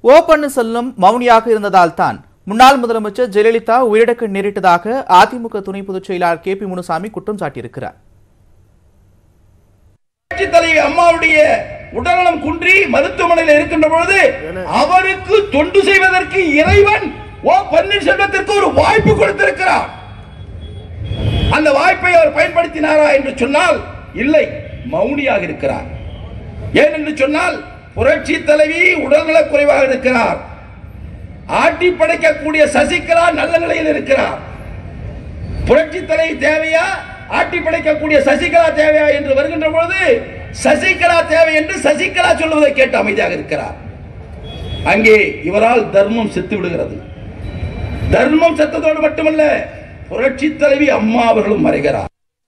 ஓ பன்னீர்செல்வம் மௌனியாக இருந்ததால் தான் முன்னாள் முதலமைச்சர் ஜெயலலிதா உயிரிழக்க நேரிட்டதாக அதிமுக துணை பொதுச் செயலாளர் கே பி முனுசாமி குற்றம் சாட்டியிருக்கிறார் புரட்சி தலைவி அம்மாவுடைய உடல்நலம் குன்றி மருத்துவமனையில் இருக்கின்ற பொழுது அவருக்கு தொண்டு செய்வதற்கு இறைவன் ஓ பன்னீர்செல்வத்திற்கு ஒரு வாய்ப்பு கொடுத்திருக்கிறார் அந்த வாய்ப்பை அவர் பயன்படுத்தினாரா என்று சொன்னால் இல்லை மௌனியாக இருக்கிறார் ஏன் என்று சொன்னால் புரட்சி தலைவி உடல்நலக் குறைவாக இருக்கிறார் ஆட்டி படைக்கக்கூடிய சசிகலா நல்ல நிலையில் இருக்கிறார் புரட்சி தலைவி தேவையா ஆட்டி படைக்கக்கூடிய சசிகலா தேவையா என்று வருகின்ற பொழுது சசிகலா தேவை என்று சசிகலா சொல்வதை கேட்டு அமைதியாக இருக்கிறார் அங்கே இவரால் தர்மம் செத்து விடுகிறது தர்மம் செத்ததோடு மட்டுமல்ல புரட்சி தலைவி அம்மா அவர்களும் மறைகிறார்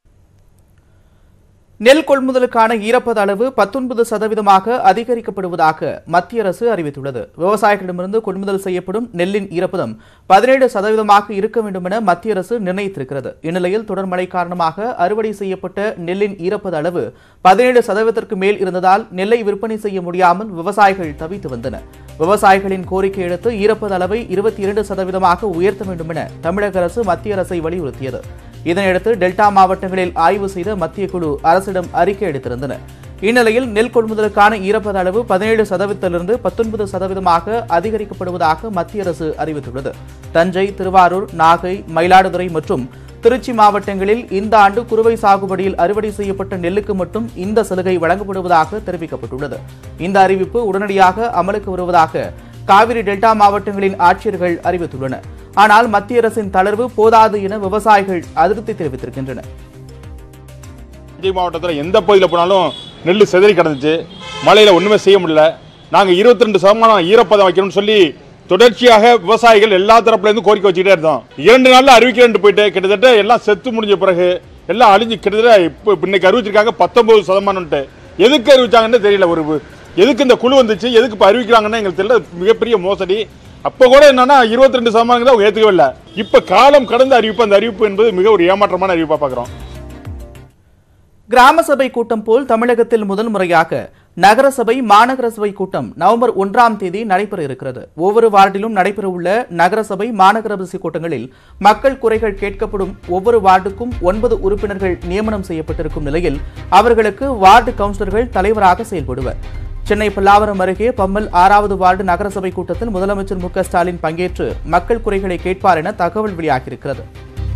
நெல் கொள்முதலுக்கான ஈரப்பத அளவு பத்தொன்பது சதவீதமாக அதிகரிக்கப்படுவதாக மத்திய அரசு அறிவித்துள்ளது விவசாயிகளிடமிருந்து கொள்முதல் செய்யப்படும் நெல்லின் ஈரப்பதம் பதினேழு சதவீதமாக இருக்க வேண்டும் என மத்திய அரசு நிர்ணயித்திருக்கிறது இந்நிலையில் தொடர் மழை காரணமாக அறுவடை செய்யப்பட்ட நெல்லின் ஈரப்பத அளவு பதினேழு சதவீதத்திற்கு மேல் இருந்ததால் நெல்லை விற்பனை செய்ய முடியாமல் விவசாயிகள் தவித்து வந்தனர் விவசாயிகளின் கோரிக்கை அடுத்து ஈரப்பத அளவை இருபத்தி இரண்டு சதவீதமாக உயர்த்த வேண்டும் என தமிழக அரசு மத்திய அரசை வலியுறுத்தியது இதனையடுத்து டெல்டா மாவட்டங்களில் ஆய்வு செய்த மத்திய குழு அரசிடம் அறிக்கை அளித்திருந்தனர் இந்நிலையில் நெல் கொள்முதலுக்கான ஈரப்பத அளவு பதினேழு சதவீதத்திலிருந்து பத்தொன்பது சதவீதமாக அதிகரிக்கப்படுவதாக மத்திய அரசு அறிவித்துள்ளது தஞ்சை திருவாரூர் நாகை மயிலாடுதுறை மற்றும் திருச்சி மாவட்டங்களில் இந்த ஆண்டு குறுவை சாகுபடியில் அறுவடை செய்யப்பட்ட நெல்லுக்கு மட்டும் இந்த சலுகை வழங்கப்படுவதாக தெரிவிக்கப்பட்டுள்ளது இந்த அறிவிப்பு உடனடியாக அமலுக்கு வருவதாக காவிரி டெல்டா மாவட்டங்களின் ஆட்சியர்கள் அறிவித்துள்ளனர் ஆனால் மத்திய அரசின் தளர்வு போதாது என விவசாயிகள் அதிருப்தி தெரிவித்திருக்கின்றனர் தஞ்சை மாவட்டத்தில் எந்த பகுதியில் போனாலும் நெல் சிதறி கிடந்துச்சு மழையில் ஒன்றுமே செய்ய முடியல நாங்கள் இருபத்தி ரெண்டு சதமானம் ஈரப்பதம் வைக்கணும்னு சொல்லி தொடர்ச்சியாக விவசாயிகள் எல்லா தரப்புலேருந்து கோரிக்கை வச்சுக்கிட்டே இருந்தோம் இரண்டு நாளில் அறிவிக்கிறேன்ட்டு போயிட்டு கிட்டத்தட்ட எல்லாம் செத்து முடிஞ்ச பிறகு எல்லாம் அழிஞ்சு கிட்டத்தட்ட இப்போ இன்னைக்கு அறிவிச்சிருக்காங்க பத்தொன்பது சதமானம்ட்டு எதுக்கு அறிவிச்சாங்கன்னு தெரியல ஒரு எதுக்கு இந்த குழு வந்துச்சு எதுக்கு இப்போ அறிவிக்கிறாங்கன்னு எங்களுக்கு தெரியல மிகப்பெரிய மோசடி அப்போ கூட என்னன்னா இருபத்தி ரெண்டு சதமானம் தான் அவங்க ஏற்றுக்கவே இல்லை இப்போ காலம் கடந்த அறிவிப்பு அந்த அறிவிப்பு என்பது மிக ஒரு ஏமாற்றமான அறிவிப்பாக பார்க்குறோம் கிராம சபை கூட்டம் போல் தமிழகத்தில் முதல் முறையாக நகரசபை மாநகர சபை கூட்டம் நவம்பர் ஒன்றாம் தேதி நடைபெற இருக்கிறது ஒவ்வொரு வார்டிலும் நடைபெறவுள்ள நகரசபை மாநகர சபை கூட்டங்களில் மக்கள் குறைகள் கேட்கப்படும் ஒவ்வொரு வார்டுக்கும் ஒன்பது உறுப்பினர்கள் நியமனம் செய்யப்பட்டிருக்கும் நிலையில் அவர்களுக்கு வார்டு கவுன்சிலர்கள் தலைவராக செயல்படுவர் சென்னை பல்லாவரம் அருகே பம்மல் ஆறாவது வார்டு நகரசபை கூட்டத்தில் முதலமைச்சர் மு க ஸ்டாலின் பங்கேற்று மக்கள் குறைகளை கேட்பார் என தகவல் வெளியாகியிருக்கிறது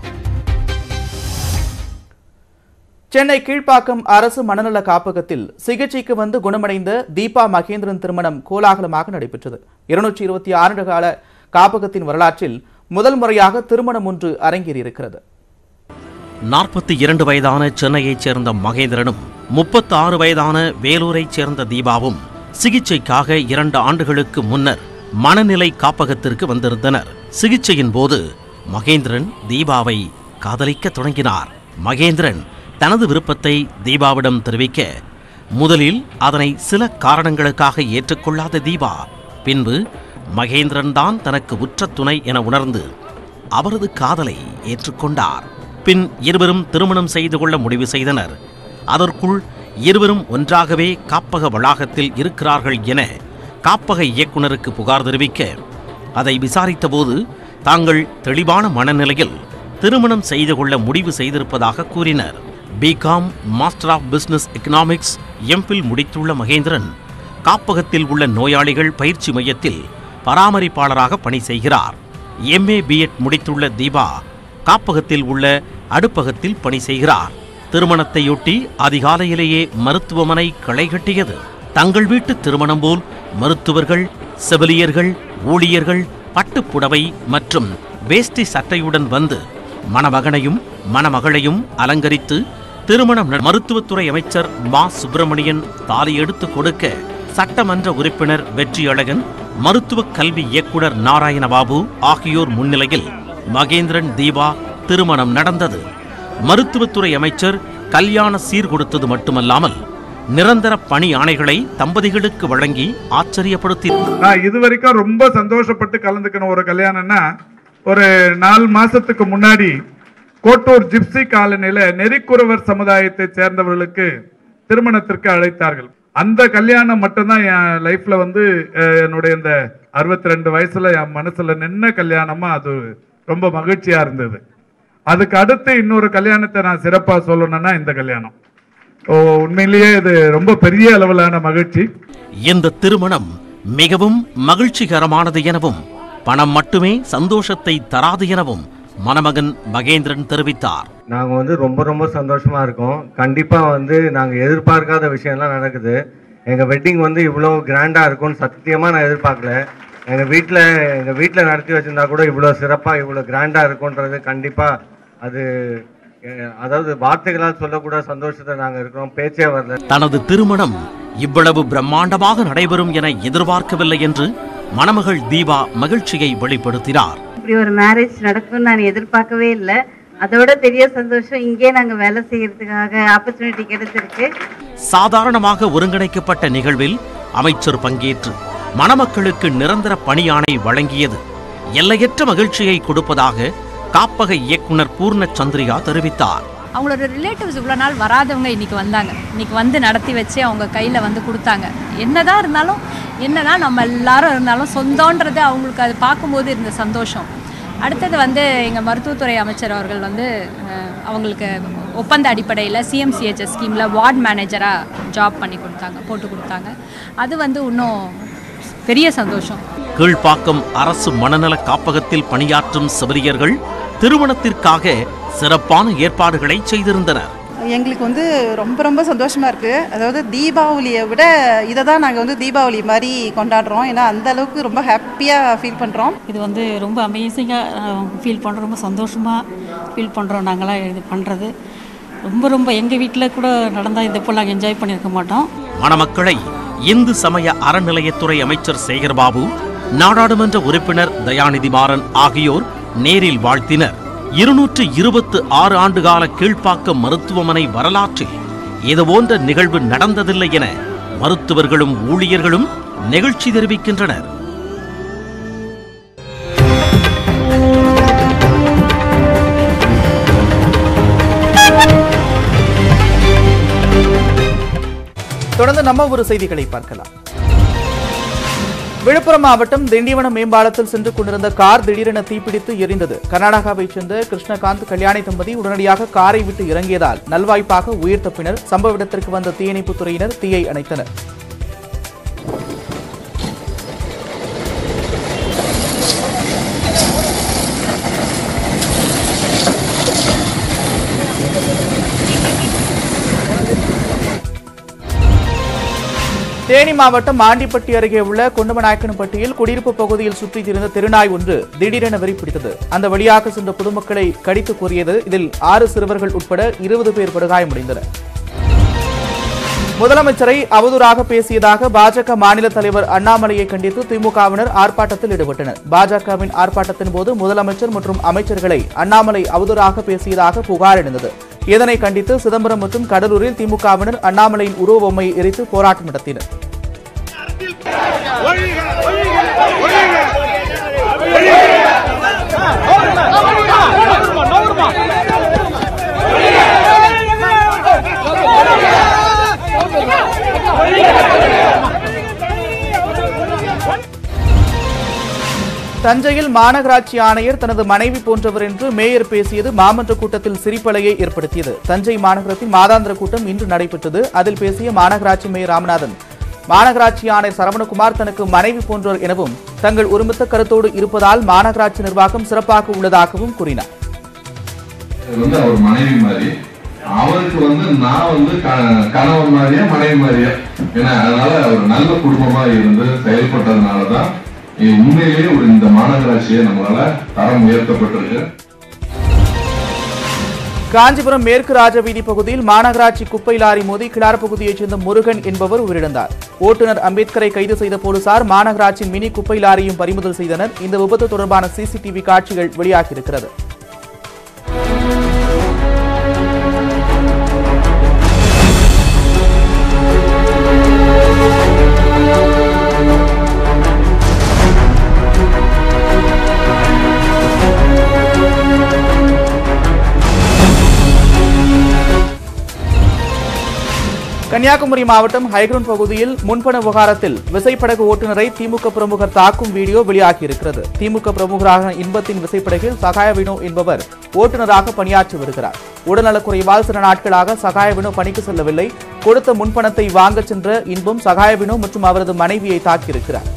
சென்னை கீழ்ப்பாக்கம் அரசு மனநல காப்பகத்தில் சிகிச்சைக்கு வந்து குணமடைந்த தீபா மகேந்திரன் திருமணம் கோலாகலமாக நடைபெற்றது இருநூற்றி இருபத்தி ஆண்டு கால காப்பகத்தின் வரலாற்றில் முதல் முறையாக திருமணம் ஒன்று அரங்கேறியிருக்கிறது நாற்பத்தி இரண்டு வயதான சென்னையைச் சேர்ந்த மகேந்திரனும் முப்பத்தி ஆறு வயதான வேலூரைச் சேர்ந்த தீபாவும் சிகிச்சைக்காக இரண்டு ஆண்டுகளுக்கு முன்னர் மனநிலை காப்பகத்திற்கு வந்திருந்தனர் சிகிச்சையின் போது மகேந்திரன் தீபாவை காதலிக்க தொடங்கினார் மகேந்திரன் தனது விருப்பத்தை தீபாவிடம் தெரிவிக்க முதலில் அதனை சில காரணங்களுக்காக ஏற்றுக்கொள்ளாத தீபா பின்பு மகேந்திரன் தான் தனக்கு உற்ற துணை என உணர்ந்து அவரது காதலை ஏற்றுக்கொண்டார் பின் இருவரும் திருமணம் செய்து கொள்ள முடிவு செய்தனர் அதற்குள் இருவரும் ஒன்றாகவே காப்பக வளாகத்தில் இருக்கிறார்கள் என காப்பக இயக்குனருக்கு புகார் தெரிவிக்க அதை விசாரித்தபோது தாங்கள் தெளிவான மனநிலையில் திருமணம் செய்து கொள்ள முடிவு செய்திருப்பதாக கூறினர் BCom master of business economics MPhil முடித்துள்ள மகேந்திரன் காப்பகத்தில் உள்ள நோயாளிகள் பயிற்சி மையத்தில் பராமரிப்பாளராக பணி செய்கிறார் எம்ஏ பிஎட் முடித்துள்ள தீபா காப்பகத்தில் உள்ள அடுப்பகத்தில் பணி செய்கிறார் திருமணத்தையொட்டி அதிகாலையிலேயே மருத்துவமனை களை கட்டியது தங்கள் வீட்டு திருமணம் போல் மருத்துவர்கள் செவிலியர்கள் ஊழியர்கள் பட்டுப்புடவை மற்றும் வேஷ்டி சட்டையுடன் வந்து மணமகனையும் மணமகளையும் அலங்கரித்து திருமணம் நட- மருத்துவத்துறை அமைச்சர் மா சுப்பிரமணியன் தாலி எடுத்து கொடுக்க சட்டமன்ற உறுப்பினர் வெற்றியழகன் மருத்துவ கல்வி இயக்குனர் நாராயணபாபு ஆகியோர் முன்னிலையில் மகேந்திரன் தீபா திருமணம் நடந்தது மருத்துவத்துறை அமைச்சர் கல்யாண சீர் கொடுத்தது மட்டுமல்லாமல் நிரந்தர பணி ஆணைகளை தம்பதிகளுக்கு வழங்கி ஆச்சரியப்படுத்தினார் நான் இது வரைக்கும் ரொம்ப சந்தோஷப்பட்டு கலந்துக்கணும் ஒரு கல்யாணம்னா ஒரு நாலு மாசத்துக்கு முன்னாடி கோட்டூர் ஜிப்சி காலனில நெறிக்குறவர் சமுதாயத்தை சேர்ந்தவர்களுக்கு திருமணத்திற்கு அழைத்தார்கள் அந்த கல்யாணம் மட்டும்தான் என் லைஃப்ல வந்து அஹ், என்னுடைய இந்த அறுபத்தி ரெண்டு வயசுல என் மனசுல நின்ன கல்யாணமா அது ரொம்ப மகிழ்ச்சியா இருந்தது அதுக்கு அடுத்து இன்னொரு கல்யாணத்தை நான் சிறப்பா சொல்லணும்னா இந்த கல்யாணம் ஓ உண்மையிலேயே இது ரொம்ப பெரிய அளவிலான மகிழ்ச்சி இந்த திருமணம் மிகவும் மகிழ்ச்சிகரமானது எனவும் பணம் மட்டுமே சந்தோஷத்தை தராது எனவும் மணமகன் மகேந்திரன் தெரிவித்தார் நாங்க வந்து ரொம்ப ரொம்ப சந்தோஷமா இருக்கோம் கண்டிப்பா வந்து நாங்க எதிர்பார்க்காத விஷயம்லாம் நடக்குது எங்க வெட்டிங் வந்து இவ்வளோ கிராண்டா இருக்கும்னு சத்தியமா நான் எதிர்பார்க்கல எங்க வீட்ல எங்க வீட்ல நடத்தி வச்சிருந்தா கூட இவ்வளோ சிறப்பா இவ்வளோ கிராண்டா இருக்கும்ன்றது கண்டிப்பா அது அஹ், அதாவது வார்த்தைகளால் சொல்லக்கூட சந்தோஷத்தை நாங்க இருக்கிறோம் பேச்சே வரல தனது திருமணம் இவ்வளவு பிரம்மாண்டமாக நடைபெறும் என எதிர்பார்க்கவில்லை என்று மணமகள் தீபா மகிழ்ச்சியை வெளிப்படுத்தினார் இப்படி ஒரு மேரேஜ் நடக்கும்னு நான் எதிர்பார்க்கவே இல்லை அதோட பெரிய சந்தோஷம் இங்கே நாங்க வேலை செய்யறதுக்காக ஆப்பர்ச்சுனிட்டி கிடைச்சிருக்கு சாதாரணமாக ஒருங்கிணைக்கப்பட்ட நிகழ்வில் அமைச்சர் பங்கேற்று மணமக்களுக்கு நிரந்தர பணியாணை வழங்கியது எல்லையற்ற மகிழ்ச்சியை கொடுப்பதாக காப்பக இயக்குனர் பூர்ண சந்திரிகா தெரிவித்தார் அவங்களோட ரிலேட்டிவ்ஸ் இவ்வளோ நாள் வராதவங்க இன்னைக்கு வந்தாங்க இன்னைக்கு வந்து நடத்தி வச்சு அவங்க கையில் வந்து கொடுத்தாங்க என்னதான் இருந்தாலும் என்னதான் நம்ம எல்லாரும் இருந்தாலும் சொந்தன்றது அவங்களுக்கு அது பார்க்கும்போது இருந்த சந்தோஷம் அடுத்தது வந்து எங்கள் மருத்துவத்துறை அமைச்சர் அவர்கள் வந்து அஹ், அவங்களுக்கு ஒப்பந்த அடிப்படையில் சிஎம்சிஹெச்எஸ் ஸ்கீமில் வார்ட் மேனேஜராக ஜாப் பண்ணி கொடுத்தாங்க போட்டு கொடுத்தாங்க அது வந்து இன்னும் பெரிய சந்தோஷம் கீழ்ப்பாக்கம் அரசு மனநல காப்பகத்தில் பணியாற்றும் செவிலியர்கள் திருமணத்திற்காக சிறப்பான ஏற்பாடுகளை செய்திருந்தனர் எங்களுக்கு வந்து ரொம்ப ரொம்ப சந்தோஷமாக இருக்குது அதாவது தீபாவளியை விட இதை தான் நாங்கள் வந்து தீபாவளி மாதிரி கொண்டாடுறோம் ஏன்னா அந்த அளவுக்கு ரொம்ப ஹாப்பியாக ஃபீல் பண்ணுறோம் இது வந்து ரொம்ப அமேசிங்காக ஃபீல் பண்ணுறோம் ரொம்ப சந்தோஷமாக ஃபீல் பண்ணுறோம் நாங்களாம் இது பண்ணுறது ரொம்ப ரொம்ப எங்கள் வீட்டில் கூட நடந்தால் இதை போல் நாங்கள் என்ஜாய் பண்ணியிருக்க மாட்டோம் மணமக்களை இந்து சமய அறநிலையத்துறை அமைச்சர் சேகர்பாபு நாடாளுமன்ற உறுப்பினர் தயாநிதி மாறன் ஆகியோர் நேரில் வாழ்த்தினர் இருநூற்று இருபத்து ஆறு ஆண்டுகால கீழ்ப்பாக்கம் மருத்துவமனை வரலாற்றில் இதுபோன்ற நிகழ்வு நடந்ததில்லை என மருத்துவர்களும் ஊழியர்களும் நெகிழ்ச்சி தெரிவிக்கின்றனர் தொடர்ந்து நம்ம ஒரு செய்திகளை பார்க்கலாம் விழுப்புரம் மாவட்டம் திண்டிவனம் மேம்பாலத்தில் சென்று கொண்டிருந்த கார் திடீரென தீப்பிடித்து எரிந்தது கர்நாடகாவைச் சேர்ந்த கிருஷ்ணகாந்த் கல்யாணி தம்பதி உடனடியாக காரை விட்டு இறங்கியதால் நல்வாய்ப்பாக உயிர் தப்பினர் சம்பவ இடத்திற்கு வந்த தீயணைப்புத் துறையினர் தீயை அணைத்தனர் தேனி மாவட்டம் ஆண்டிப்பட்டி அருகே உள்ள கொண்டுமநாயக்கன்பட்டியில் குடியிருப்பு பகுதியில் சுற்றித் திரிந்த திருநாய் ஒன்று திடீரென வெறிப்பிடித்தது அந்த வழியாக சென்ற பொதுமக்களை கடித்து கூறியது இதில் ஆறு சிறுவர்கள் உட்பட இருபது பேர் படுகாயமடைந்தனர் முதலமைச்சரை அவதூறாக பேசியதாக பாஜக மாநில தலைவர் அண்ணாமலையை கண்டித்து திமுகவினர் ஆர்ப்பாட்டத்தில் ஈடுபட்டனர் பாஜகவின் ஆர்ப்பாட்டத்தின் போது முதலமைச்சர் மற்றும் அமைச்சர்களை அண்ணாமலை அவதூறாக பேசியதாக புகார் எழுந்தது இதனை கண்டித்து சிதம்பரம் மற்றும் கடலூரில் திமுகவினர் அண்ணாமலையின் உருவ பொம்மையை எரித்து போராட்டம் நடத்தினர் தஞ்சையில் மாநகராட்சி ஆணையர் தனது மனைவி போன்றவர் என்று மேயர் பேசியது மாமன்ற கூட்டத்தில் சிரிப்பலையை ஏற்படுத்தியது தஞ்சை மாநகரத்தின் மாதாந்திர கூட்டம் இன்று நடைபெற்றது அதில் பேசிய மாநகராட்சி மேயர் ராமநாதன் மாநகராட்சி ஆணையர் சரவணகுமார் தனக்கு மனைவி போன்றவர் எனவும் தங்கள் ஒருமித்த கருத்தோடு இருப்பதால் மாநகராட்சி நிர்வாகம் சிறப்பாக உள்ளதாகவும் கூறினார் இது வந்து அவர் மனைவி மாதிரி அவருக்கு வந்து நான் வந்து க- கணவன் மாதிரியா மனைவி மாதிரியா ஏன்னா அதனால ஒரு நல்ல குடும்பமா இருந்து செயல்பட்டதுனாலதான் இது உண்மையிலேயே ஒரு இந்த மாநகராட்சியை நம்மளால தரம் உயர்த்தப்பட்டிருக்கு காஞ்சிபுரம் மேற்கு ராஜவீதி பகுதியில் மாநகராட்சி குப்பை லாரி மோதி கிளார் பகுதியைச் சேர்ந்த முருகன் என்பவர் உயிரிழந்தார் ஓட்டுநர் அம்பேத்கரை கைது செய்த போலீசார் மாநகராட்சியின் மினி குப்பை லாரியும் பறிமுதல் செய்தனர் இந்த விபத்து தொடர்பான சிசிடிவி காட்சிகள் வெளியாகியிருக்கிறது கன்னியாகுமரி மாவட்டம் ஹைக்ரவுண்ட் பகுதியில் முன்பண விவகாரத்தில் விசைப்படகு ஓட்டுநரை திமுக பிரமுகர் தாக்கும் வீடியோ வெளியாகியிருக்கிறது திமுக பிரமுகராக இன்பத்தின் விசைப்படகில் சகாய வினோ என்பவர் ஓட்டுநராக பணியாற்றி வருகிறார் உடல்நலக்குறைவால் சில நாட்களாக சகாய வினோ பணிக்கு செல்லவில்லை கொடுத்த முன்பணத்தை வாங்கச் சென்ற இன்பம் சகாய வினோ மற்றும் அவரது மனைவியை தாக்கியிருக்கிறார்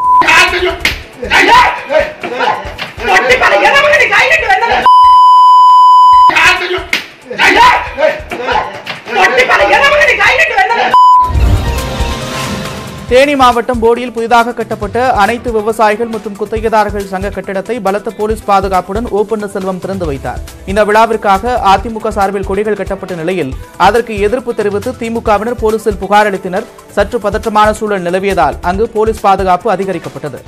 தேனி மாவட்டம் போடியில் புதிதாக கட்டப்பட்ட அனைத்து விவசாயிகள் மற்றும் குத்தகைதாரர்கள் சங்க கட்டிடத்தை பலத்த போலீஸ் பாதுகாப்புடன் ஓ பன்னீர்செல்வம் திறந்து வைத்தார் இந்த விழாவிற்காக அதிமுக சார்பில் கொடிகள் கட்டப்பட்ட நிலையில் அதற்கு எதிர்ப்பு தெரிவித்து திமுகவினர் போலீசில் புகார் அளித்தனர் சற்று பதற்றமான சூழல் நிலவியதால் அங்கு போலீஸ் பாதுகாப்பு அதிகரிக்கப்பட்டது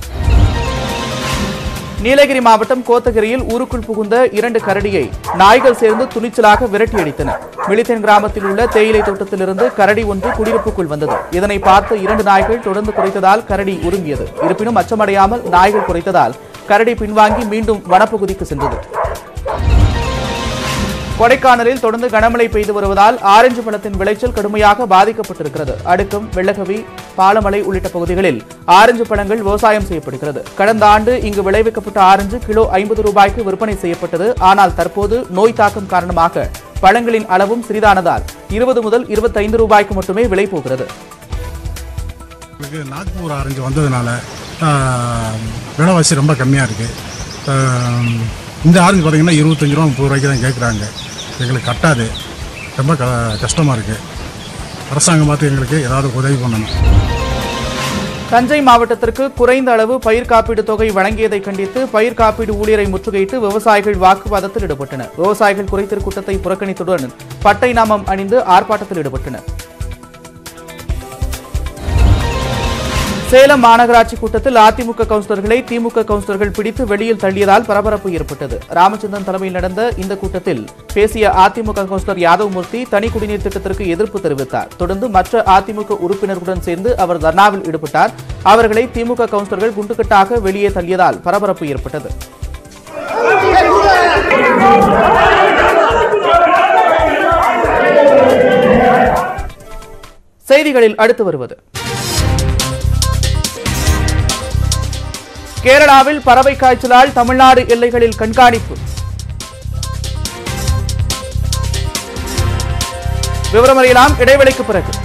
நீலகிரி மாவட்டம் கோத்தகிரியில் ஊருக்குள் புகுந்த இரண்டு கரடியை நாய்கள் சேர்ந்து துணிச்சலாக விரட்டி அடித்தன மிளித்தேன் கிராமத்தில் உள்ள தேயிலை தோட்டத்திலிருந்து கரடி ஒன்று குடியிருப்புக்குள் வந்தது இதனை பார்த்த இரண்டு நாய்கள் தொடர்ந்து குறைத்ததால் கரடி உருங்கியது இருப்பினும் அச்சமடையாமல் நாய்கள் குறைத்ததால் கரடி பின்வாங்கி மீண்டும் வனப்பகுதிக்கு சென்றது கொடைக்கானலில் தொடர்ந்து கனமழை பெய்து வருவதால் ஆரஞ்சு பழத்தின் விளைச்சல் கடுமையாக பாதிக்கப்பட்டிருக்கிறது அடுக்கும் வெள்ளகவி பாலமலை உள்ளிட்ட பகுதிகளில் ஆரஞ்சு பழங்கள் விவசாயம் செய்யப்படுகிறது கடந்த ஆண்டு இங்கு விளைவிக்கப்பட்ட ஆரஞ்சு கிலோ ஐம்பது ரூபாய்க்கு விற்பனை செய்யப்பட்டது ஆனால் தற்போது நோய் தாக்கம் காரணமாக பழங்களின் அளவும் சிறிதானதால் இருபது முதல் இருபத்தைந்து ரூபாய்க்கு மட்டுமே விலை போகிறது எங்களுக்கு நாக்பூர் ஆரஞ்சு வந்ததுனால ஆஹ், விலைவாசி ரொம்ப கம்மியாக இருக்குது இந்த ஆரஞ்சு பார்த்தீங்கன்னா இருபத்தஞ்சி ரூபா முப்பது ரூபாய்க்கு தான் கேட்குறாங்க எங்களுக்கு கட்டாது ரொம்ப க கஷ்டமாக இருக்குது அரசாங்கம் பார்த்து எங்களுக்கு ஏதாவது உதவி பண்ணணும் தஞ்சை மாவட்டத்திற்கு குறைந்த அளவு பயிர் காப்பீடு தொகை வழங்கியதை கண்டித்து பயிர் காப்பீடு ஊழியரை முற்றுகையிட்டு விவசாயிகள் வாக்குவாதத்தில் ஈடுபட்டனர் விவசாயிகள் குறைதீர் கூட்டத்தை புறக்கணித்ததுடன் பட்டை நாமம் அணிந்து ஆர்ப்பாட்டத்தில் ஈடுபட்டனர் சேலம் மாநகராட்சி கூட்டத்தில் அதிமுக கவுன்சிலர்களை திமுக கவுன்சிலர்கள் பிடித்து வெளியில் தள்ளியதால் பரபரப்பு ஏற்பட்டது ராமச்சந்திரன் தலைமையில் நடந்த இந்த கூட்டத்தில் பேசிய அதிமுக கவுன்சிலர் யாதவ்மூர்த்தி தனி குடிநீர் திட்டத்திற்கு எதிர்ப்பு தெரிவித்தார் தொடர்ந்து மற்ற அதிமுக உறுப்பினர்களுடன் சேர்ந்து அவர் தர்ணாவில் ஈடுபட்டார் அவர்களை திமுக கவுன்சிலர்கள் குண்டுக்கட்டாக வெளியே தள்ளியதால் பரபரப்பு ஏற்பட்டது செய்திகளில் அடுத்து வருவது கேரளாவில் பறவை காய்ச்சலால் தமிழ்நாடு எல்லைகளில் கண்காணிப்பு விவரம் அறியலாம் இடைவெளிக்கு பிறகு